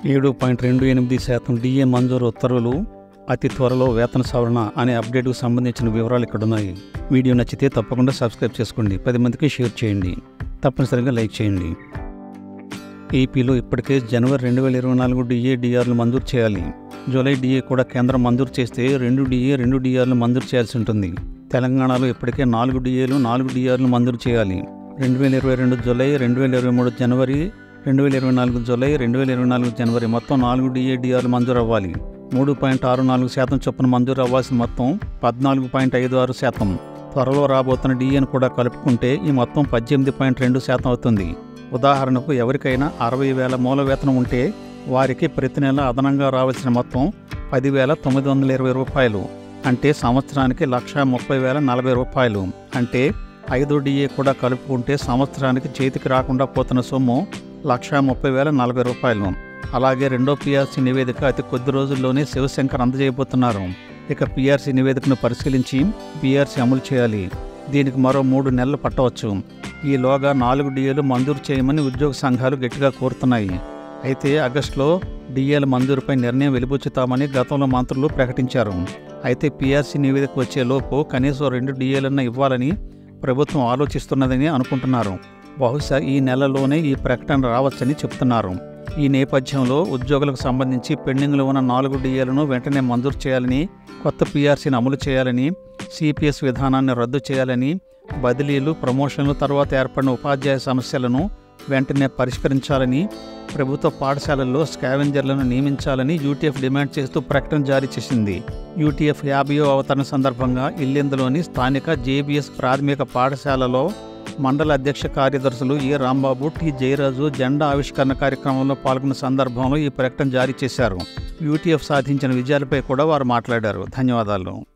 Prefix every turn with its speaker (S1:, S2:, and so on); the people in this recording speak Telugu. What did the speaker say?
S1: ఏడు పాయింట్ రెండు ఎనిమిది శాతం డిఏ మంజూరు ఉత్తర్వులు అతి త్వరలో వేతన సవరణ అనే అప్డేట్కు సంబంధించిన వివరాలు ఇక్కడ ఉన్నాయి వీడియో నచ్చితే తప్పకుండా సబ్స్క్రైబ్ చేసుకోండి పది మందికి షేర్ చేయండి తప్పనిసరిగా లైక్ చేయండి ఏపీలో ఇప్పటికే జనవరి రెండు వేల ఇరవై నాలుగు డిఏ డిఆర్లు మంజూరు చేయాలి జూలై డిఏ కూడా కేంద్రం మంజూరు చేస్తే రెండు డిఏ రెండు డిఆర్లు మంజూరు చేయాల్సి ఉంటుంది తెలంగాణలో ఇప్పటికే నాలుగు డిఏలు నాలుగు డిఆర్లు మంజూరు చేయాలి రెండు వేల ఇరవై రెండు జూలై రెండు వేల ఇరవై మూడు జనవరి రెండు వేల ఇరవై నాలుగు జూలై రెండు వేల ఇరవై నాలుగు జనవరి మొత్తం నాలుగు డిఏ డిఆర్లు మంజూరు అవ్వాలి మూడు పాయింట్ ఆరు నాలుగు శాతం చొప్పున మంజూరు అవ్వాల్సిన మొత్తం పద్నాలుగు పాయింట్ ఐదు ఆరు శాతం త్వరలో రాబోతున్న డిఏను కూడా కలుపుకుంటే ఈ మొత్తం పద్దెనిమిది పాయింట్ రెండు శాతం అవుతుంది ఉదాహరణకు ఎవరికైనా అరవై వేల మూల వేతనం ఉంటే వారికి ప్రతి నెల అదనంగా రావాల్సిన మొత్తం పదివేల తొమ్మిది వందల ఇరవై రూపాయలు అంటే సంవత్సరానికి లక్ష ముప్పై వేల నలభై రూపాయలు అంటే ఐదు డిఏ కూడా కలుపుకుంటే సంవత్సరానికి చేతికి రాకుండా పోతున్న సొమ్ము లక్ష ముప్పై వేల నలభై రూపాయలు అలాగే రెండో పిఆర్సీ నివేదిక అతి కొద్ది రోజుల్లోనే శివశంకర్ అందజేయబోతున్నారు ఇక పిఆర్సీ నివేదికను పరిశీలించి పిఆర్సీ అమలు చేయాలి దీనికి మరో మూడు నెలలు పట్టవచ్చు ఈలోగా నాలుగు డిఏలు మంజూరు చేయమని ఉద్యోగ సంఘాలు గట్టిగా కోరుతున్నాయి అయితే ఆగస్టులో డిఏల మంజూరుపై నిర్ణయం వెలిబుచ్చుతామని గతంలో మంత్రులు ప్రకటించారు అయితే పిఆర్సీ నివేదిక వచ్చే లోపు కనీసం రెండు డిఏలన్న ఇవ్వాలని ప్రభుత్వం ఆలోచిస్తున్నదని అనుకుంటున్నారు బహుశా ఈ నెలలోనే ఈ ప్రకటన రావచ్చని చెప్తున్నారు ఈ నేపథ్యంలో ఉద్యోగులకు సంబంధించి పెండింగ్లో ఉన్న నాలుగు డిఏలను వెంటనే మంజూరు చేయాలని కొత్త పిఆర్సీని అమలు చేయాలని సిపిఎస్ విధానాన్ని రద్దు చేయాలని బదిలీలు ప్రమోషన్లు తర్వాత ఏర్పడిన ఉపాధ్యాయ సమస్యలను వెంటనే పరిష్కరించాలని ప్రభుత్వ పాఠశాలల్లో స్కావెంజర్లను నియమించాలని యూటీఎఫ్ డిమాండ్ చేస్తూ ప్రకటన జారీ చేసింది యూటీఎఫ్ యాభయో అవతరణ సందర్భంగా ఇల్లెందులోని స్థానిక జేబీఎస్ ప్రాథమిక పాఠశాలలో మండల అధ్యక్ష కార్యదర్శులు ఏ రాంబాబు టి జయరాజు జెండా ఆవిష్కరణ కార్యక్రమంలో పాల్గొన్న సందర్భంలో ఈ ప్రకటన జారీ చేశారు యూటీఎఫ్ సాధించిన విజయాలపై కూడా వారు మాట్లాడారు ధన్యవాదాలు